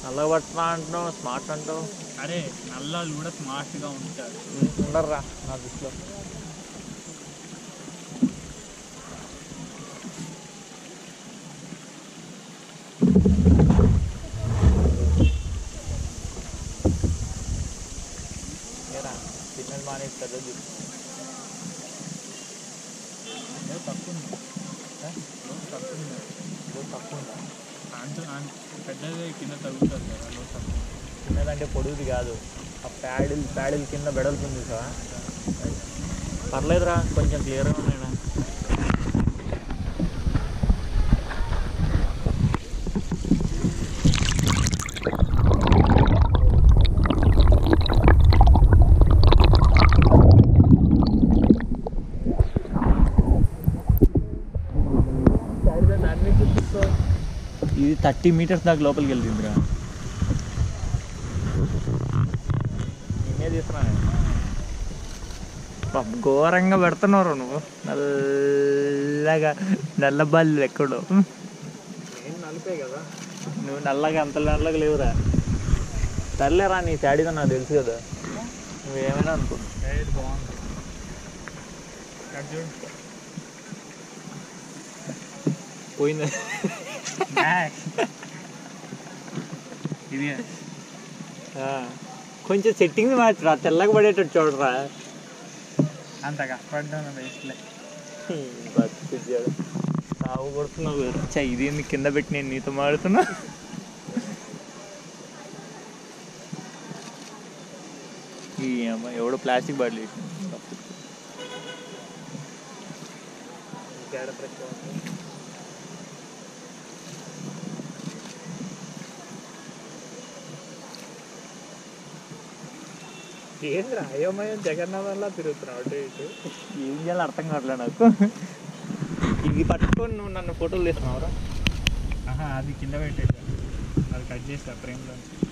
నల్లగా పడుతున్నా అంటున్నావు స్మార్ట్ అంటావు అరే నల్లాళ్ళు కూడా స్మార్ట్గా ఉంటారు ఉండర్రా నా దృష్టిలో ఏరా సిగ్నల్ మానేసి పెద్ద ఏదో తక్కువ ఉంది ఆ? లోతు తక్కువ ఉంది తక్కువ ఉందా అంత అంత పెద్దది కింద తగ్గుతుంది కదా లోతు తక్కువ ఉంది. చిన్నదంటే పొడుగుది కాదు ఆ ప్యాడిల్ ప్యాడిల్ కింద బెడలుతుంది సార్ పర్లేదురా కొంచెం క్లియర్గా ఉన్నాయినా ఇది థర్టీ మీటర్స్ దాకా లోపలికి వెళ్తుందిరా నేనే తీసుకున్నా పాపం ఘోరంగా పెడుతున్నారు నువ్వు నల్లగా నల్ల బాల్ ఎక్కడో నేను నలిపే కదా నువ్వు నల్లగా అంత నల్లగా లేవురా సర్లేరా నీ శాడీగా నాకు తెలుసు కదా నువ్వేమైనా అనుకో ఏది బాగుంది ఇక్కడ చూడు పోయింది ఇది ఆ, కొంచెం సెట్టింగ్ మార్చరా తెల్లగా పడేటట్టు చూడరా అంత కష్టపడ్డాను వేస్ట్లే బతికిచ్చాడు సాగు కొడుతున్నావు చా ఇది ఏంది కింద పెట్టి నేను నీతో మాడుతున్నా ఈ అమ్మ ఎవడో ప్లాస్టిక్ బాటిల్ ఏంద్రా అయోమయం జగన్నాథంలా తిరుగుతున్నావు అటు ఇటు ఏం చేయాలో అర్థం కావట్లే నాకు ఇది పట్టుకొని నువ్వు నన్ను ఫోటోలు తీస్తున్నావురా ఆహా అది కింద పెట్టేసా అది కట్ చేస్తా ఫ్రేమ్లో